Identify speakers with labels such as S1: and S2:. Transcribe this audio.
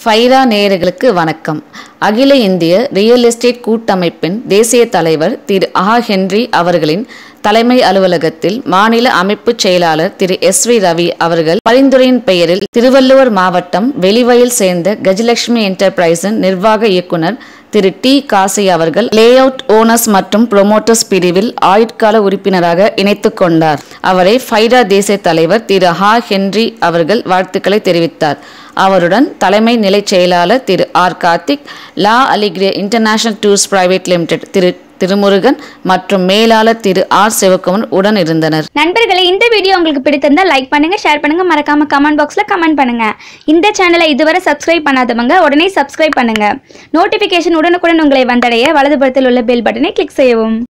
S1: ஃபைரா நேயர்களுக்கு வணக்கம் அகில இந்திய ரியல் எஸ்டேட் கூட்டமைப்பின் தேசிய தலைவர் திரு ஆ ஹென்றி அவர்களின் தலைமை அலுவலகத்தில் மாநில அமைப்பு செயலாளர் திரு எஸ் வி ரவி அவர்கள் பரிந்துரையின் பெயரில் திருவள்ளுவர் மாவட்டம் வெளிவயல் சேர்ந்த கஜலட்சுமி என்டர்பிரைஸின் நிர்வாக இயக்குனர் திரு டி காசி அவர்கள் லே அவுட் ஓனர்ஸ் மற்றும் ப்ரொமோட்டர்ஸ் பிரிவில் ஆயுட்கால உறுப்பினராக இணைத்துக் கொண்டார் அவரை ஃபைடா தேசிய தலைவர் திரு ஹா ஹென்றி அவர்கள் வாழ்த்துக்களை தெரிவித்தார் அவருடன் தலைமை நிலைச் செயலாளர் திரு ஆர் கார்த்திக் லா அலிகிரே international tours private limited Thiru Thirumurugan மற்றும் மேலாளர் திரு ஆர் சிவகுமன் உடன் இருந்தனர்
S2: நண்பர்களே இந்த வீடியோ உங்களுக்கு பிடித்திருந்தா லைக் பண்ணுங்க ஷேர் பண்ணுங்க மறக்காம கமெண்ட் பாக்ஸ்ல கமெண்ட் பண்ணுங்க இந்த சேனலை இதுவரை சப்ஸ்கிரைப் பண்ணாதவங்க உடனே சப்ஸ்கிரைப் பண்ணுங்க நோட்டிபிகேஷன் உடனுக்குடன் உங்களை வந்தடைய வலதுபுறத்தில் உள்ள பெல் பட்டனை கிளிக் செய்யவும்